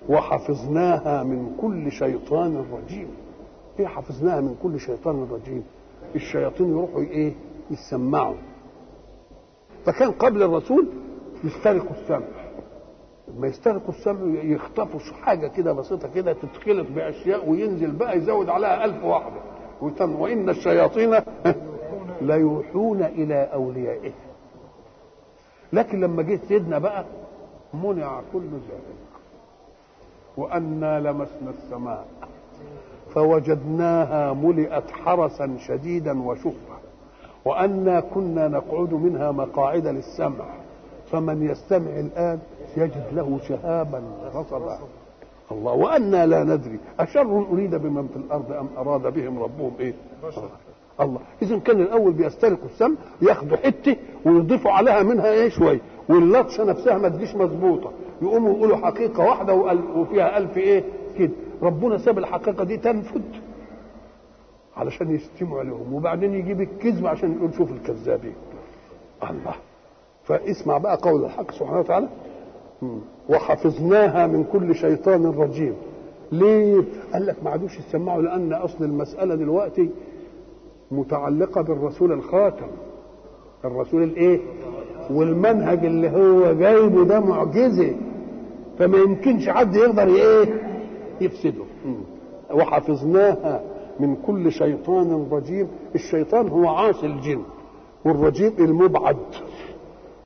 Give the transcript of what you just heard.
وحفظناها من كل شيطان رجيم ايه حفظناها من كل شيطان رجيم الشياطين يروحوا ايه يسمعوا فكان قبل الرسول يسترقوا السمع لما يسترقوا السمع يخطفوا حاجه كده بسيطه كده تتخلط باشياء وينزل بقى يزود عليها ألف واحده وتم وان الشياطين ليوحون الى اوليائهم لكن لما جه سيدنا بقى منع كل ذلك وأنا لمسنا السماء فوجدناها ملئت حرسا شديدا وشهبا وأنا كنا نقعد منها مقاعد للسمع فمن يستمع الآن يجد له شهابا رصدا الله وأنا لا ندري أشر أريد بمن في الأرض أم أراد بهم ربهم إيه الله إذا كان الأول بيسترقوا السمع ياخدوا حتة ويضيفوا عليها منها إيه شوية واللطشة نفسها ما تجيش مظبوطة يقوموا يقولوا حقيقة واحدة وفيها ألف إيه كده ربنا ساب الحقيقة دي تنفد علشان يشتموا عليهم وبعدين يجيب الكذب عشان يقول شوف الكذابين الله فاسمع بقى قول الحق سبحانه وتعالى وحفظناها من كل شيطان رجيم ليه؟ قال لك ما عادوش يسمعوا لأن أصل المسألة دلوقتي متعلقة بالرسول الخاتم الرسول الايه والمنهج اللي هو جايبه ده معجزه فما يمكنش حد يقدر ايه يفسده وحفظناها من كل شيطان رجيم الشيطان هو عاصي الجن والرجيم المبعد